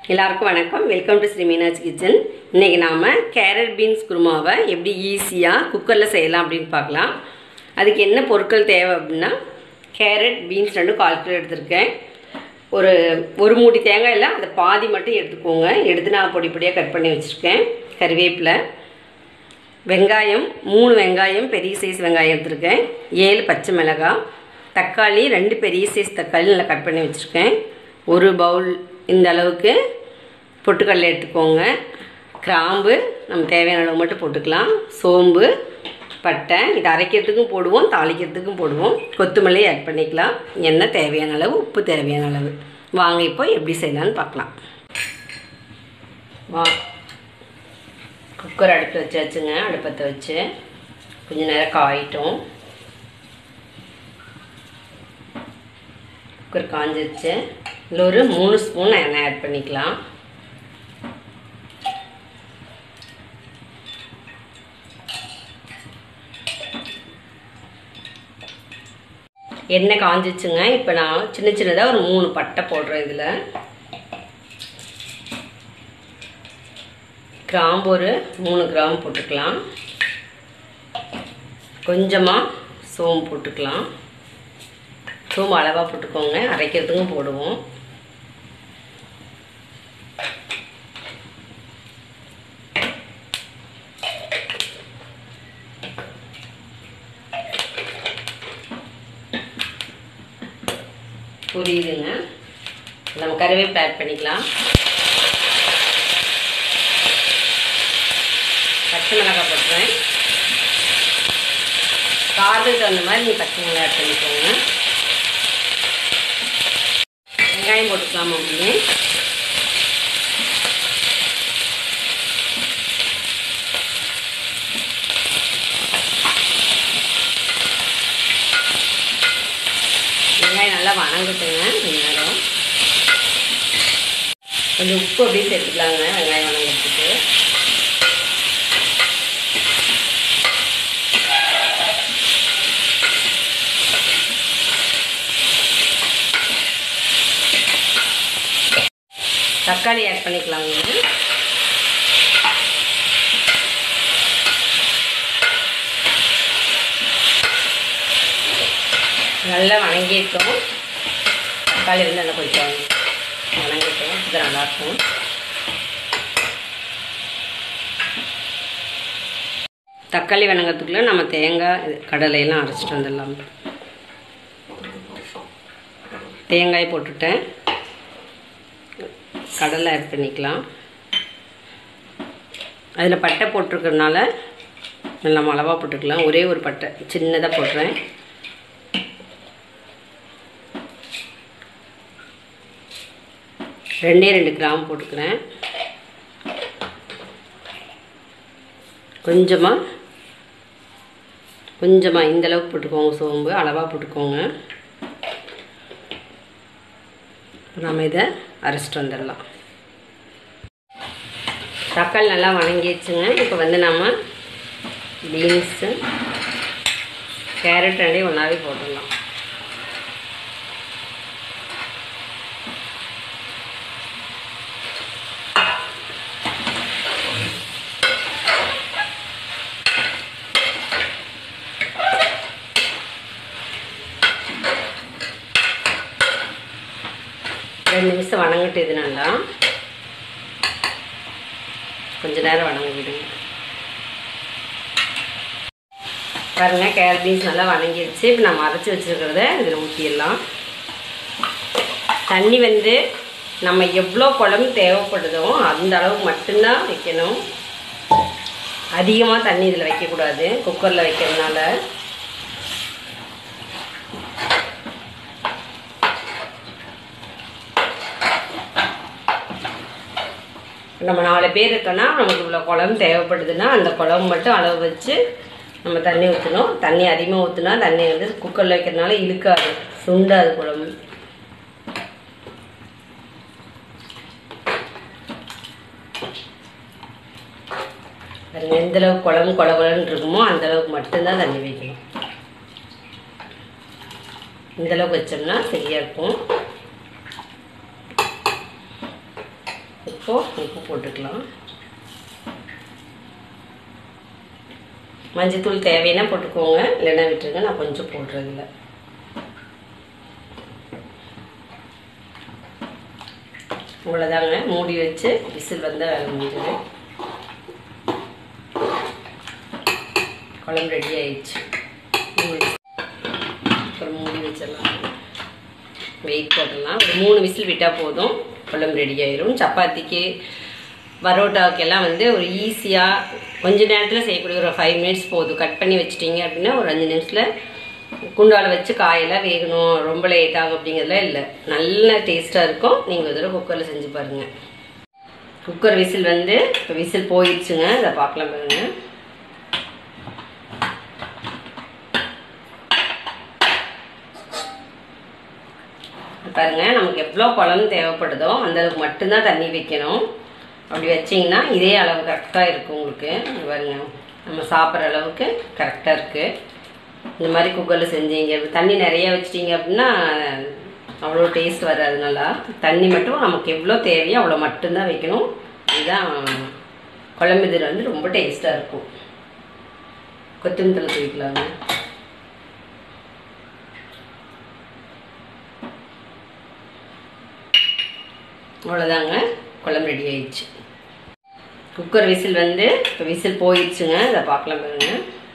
எல்லாருக்கும் வணக்கம் welcome to Sri Meenakshi kitchen இன்றைக்கி நாம் கேரட் பீன்ஸ் குருமாவை எப்படி ஈஸியாக குக்கரில் செய்யலாம் அப்படின்னு பார்க்கலாம் அதுக்கு என்ன பொருட்கள் தேவை அப்படின்னா கேரட் பீன்ஸ் ரெண்டும் கால் கிலோ எடுத்திருக்கேன் ஒரு ஒரு மூடி தேங்காய் இல்லை அதை பாதி மட்டும் எடுத்துக்கோங்க எடுத்து நான் பொடி பொடியாக கட் பண்ணி வச்சுருக்கேன் கருவேப்பிலை வெங்காயம் மூணு வெங்காயம் பெரிய சைஸ் வெங்காயம் எடுத்திருக்கேன் ஏழு பச்சை மிளகாய் தக்காளி ரெண்டு பெரிய சைஸ் தக்காளி நல்லா கட் பண்ணி வச்சுருக்கேன் ஒரு பவுல் இந்த அளவுக்கு பொட்டுக்கடலை எடுத்துக்கோங்க கிராம்பு நம்ம தேவையான அளவு மட்டும் போட்டுக்கலாம் சோம்பு பட்டை இது அரைக்கிறதுக்கும் போடுவோம் தாளிக்கிறதுக்கும் போடுவோம் கொத்தமல்லி ஆட் பண்ணிக்கலாம் எண்ணெய் தேவையான அளவு உப்பு தேவையான அளவு வாங்க இப்போ எப்படி செய்யலான்னு பார்க்கலாம் வா குக்கர் அடுப்பில் வச்சாச்சுங்க அடுப்பத்தை வச்சு கொஞ்ச நேரம் காயிட்டோம் குக்கர் காஞ்சிருச்சு இதில் ஒரு மூணு ஸ்பூன் எண்ணெய் ஆட் பண்ணிக்கலாம் எண்ணெய் காஞ்சிச்சுங்க இப்போ நான் சின்ன சின்னதாக ஒரு மூணு பட்டை போடுறேன் இதில் கிராம்பு ஒரு மூணு கிராம் போட்டுக்கலாம் கொஞ்சமாக சோம்பு போட்டுக்கலாம் சோம்பு அளவாக போட்டுக்கோங்க அரைக்கிறதுக்கும் போடுவோம் புரியுதுங்க நம்ம கருவேப்பிலை ஆட் பண்ணிக்கலாம் பச்சை மிளகாய் போட்டுறேன் காரத்துக்கு தகுந்த மாதிரி நீங்கள் பச்சை மிளகாய் ஆட் பண்ணிக்கோங்க வெங்காயம் போட்டுக்கலாம் அப்படின்னு வெங்காயம் நல்லா வணங்கட்டுங்க கொஞ்ச நேரம் கொஞ்சம் உப்பு அப்படியே சேர்த்துக்கலாங்க வெங்காயம் வணங்கிறதுக்கு தக்காளி ஆட் பண்ணிக்கலாங்க நல்லா வணங்கிட்டோம் தக்காளி வந்து நல்லா கொஞ்சம் வணங்கிட்டோம் இது நல்லாயிருக்கும் தக்காளி வணங்கிறதுக்குள்ளே நம்ம தேங்காய் இது கடலையெல்லாம் அரைச்சிட்டு வந்துடலாம் தேங்காய் போட்டுட்டேன் கடலை ஆட் பண்ணிக்கலாம் அதில் பட்டை போட்டிருக்கறனால நல்லா அளவாக போட்டுக்கலாம் ஒரே ஒரு பட்டை சின்னதாக போடுறேன் ரெண்டே ரெண்டு கிராம் போட்டுக்கிறேன் கொஞ்சமாக கொஞ்சமாக இந்த அளவுக்கு போட்டுக்கோங்க சோம்பு அளவாக போட்டுக்கோங்க நம்ம இதை அரைச்சிட்டு வந்துடலாம் தக்காளி நல்லா வணங்கிடுச்சுங்க இப்போ வந்து நம்ம பீன்ஸு கேரட் ரெண்டையும் ஒன்றாவே போட்டுடலாம் ரெண்டு நிமிஷம் வணங்கிட்டு இது நல்லா கொஞ்ச நேரம் வணங்க விடுங்க பாருங்கள் கேரட் பீன்ஸ் நல்லா வணங்கிடுச்சு இப்போ நம்ம அரைச்சி வச்சுருக்கிறத இதில் ஊற்றிடலாம் தண்ணி வந்து நம்ம எவ்வளோ குழம்பு தேவைப்படுதோ அந்த அளவுக்கு மட்டும்தான் வைக்கணும் அதிகமாக தண்ணி இதில் வைக்கக்கூடாது குக்கரில் வைக்கிறதுனால நம்ம நாலு பேர் இருக்கோன்னா நமக்கு இவ்வளோ குழம்பு தேவைப்படுதுன்னா அந்த குழம்பு மட்டும் அளவு வச்சு நம்ம தண்ணி ஊற்றணும் தண்ணி அதிகமாக ஊற்றினா தண்ணி வந்து குக்கரில் வைக்கிறதுனால இழுக்காது சுண்டாது குழம்பு பாருங்க எந்த அளவுக்கு குழம்பு குழகுலன்னு இருக்குமோ அந்த அளவுக்கு மட்டும்தான் தண்ணி வைக்கணும் இந்த அளவுக்கு வச்சோம்னா சரியாக இருக்கும் இப்போது உப்பு போட்டுக்கலாம் மஞ்சத்தூள் தேவைன்னா போட்டுக்கோங்க இல்லைன்னா விட்டுருங்க நான் கொஞ்சம் போடுறதில்ல இவ்வளோதாங்க மூடி வச்சு விசில் வந்து முடிஞ்சது குழம்பு ரெடி ஆயிடுச்சு மூடி அப்புறம் மூடி வச்சிடலாம் வெயிட் போடலாம் ஒரு மூணு விசில் விட்டால் போதும் குழம்பு ரெடி ஆயிரும் சப்பாத்திக்கு பரோட்டாக்கெல்லாம் வந்து ஒரு ஈஸியாக கொஞ்ச நேரத்தில் செய்யக்கூடிய ஒரு ஃபைவ் மினிட்ஸ் போதும் கட் பண்ணி வச்சிட்டிங்க அப்படின்னா ஒரு அஞ்சு நிமிஷத்தில் குண்டால வச்சு காயெல்லாம் வேகணும் ரொம்ப லேட் ஆகும் அப்படிங்கிறதுலாம் இல்லை நல்ல டேஸ்ட்டாக இருக்கும் நீங்கள் ஒரு தடவை குக்கரில் செஞ்சு பாருங்கள் குக்கர் விசில் வந்து இப்போ விசில் போயிடுச்சுங்க இதை பார்க்கலாம் பாருங்கள் பாருங்க நமக்கு எவ்வளோ குழம்பு தேவைப்படுதோ அந்த அளவுக்கு மட்டும்தான் தண்ணி வைக்கணும் அப்படி வச்சிங்கன்னா இதே அளவு கரெக்டாக இருக்கும் உங்களுக்கு இங்க பாருங்க நம்ம சாப்பிட்ற அளவுக்கு கரெக்டாக இருக்குது இந்த மாதிரி குக்கரில் செஞ்சீங்க தண்ணி நிறைய வச்சிட்டிங்க அப்படின்னா அவ்வளோ டேஸ்ட் வராது நல்லா தண்ணி மட்டும் நமக்கு எவ்வளோ தேவையோ அவ்வளோ மட்டும்தான் வைக்கணும் இதுதான் குழம்பு இதில் வந்து ரொம்ப டேஸ்ட்டாக இருக்கும் கொத்தமல்லி தலை தூக்கிக்கலாங்க அவ்வளோதாங்க குழம்பு ரெடி ஆயிடுச்சு குக்கர் விசில் வந்து இப்போ விசில் போயிடுச்சுங்க இதை பார்க்கலாம் பாருங்க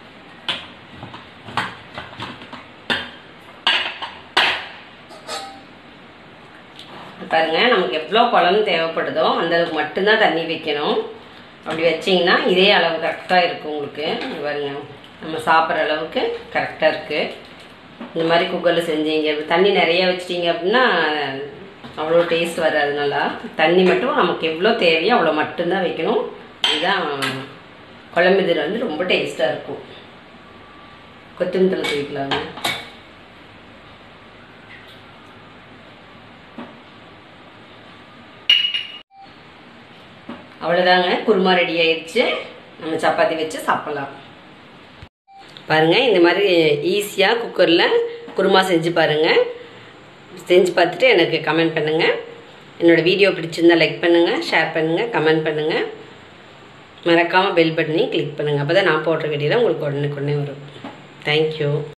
பாருங்க நமக்கு எவ்வளோ குழம்பு தேவைப்படுதோ அந்த அளவுக்கு மட்டும்தான் தண்ணி வைக்கணும் அப்படி வச்சிங்கன்னா இதே அளவு கரெக்டாக இருக்கும் உங்களுக்கு இங்க பாருங்க நம்ம சாப்பிட்ற அளவுக்கு கரெக்டாக இருக்குது இந்த மாதிரி குக்கரில் செஞ்சீங்க தண்ணி நிறைய வச்சிட்டிங்க அப்படின்னா அவ்வளோ டேஸ்ட் வராது நல்லா தண்ணி மட்டும் நமக்கு எவ்வளோ தேவையோ அவ்வளோ மட்டும்தான் வைக்கணும் இதுதான் குழம்பு இதில் வந்து ரொம்ப டேஸ்ட்டாக இருக்கும் கொத்தமல்லி தலை தூக்கிக்கலாங்க அவ்வளோதாங்க குருமா ரெடி ஆயிடுச்சு நம்ம சப்பாத்தி வச்சு சாப்பிட்லாம் பாருங்கள் இந்த மாதிரி ஈஸியாக குக்கரில் குருமா செஞ்சு பாருங்கள் செஞ்சு பார்த்துட்டு எனக்கு கமெண்ட் பண்ணுங்கள் என்னோடய வீடியோ பிடிச்சிருந்தா லைக் பண்ணுங்கள் ஷேர் பண்ணுங்கள் கமெண்ட் பண்ணுங்கள் மறக்காமல் பெல் பட்டனையும் கிளிக் பண்ணுங்கள் அப்போ தான் நான் போடுற வீடியோவில் உங்களுக்கு உடனுக்குடனே வரும் தேங்க்யூ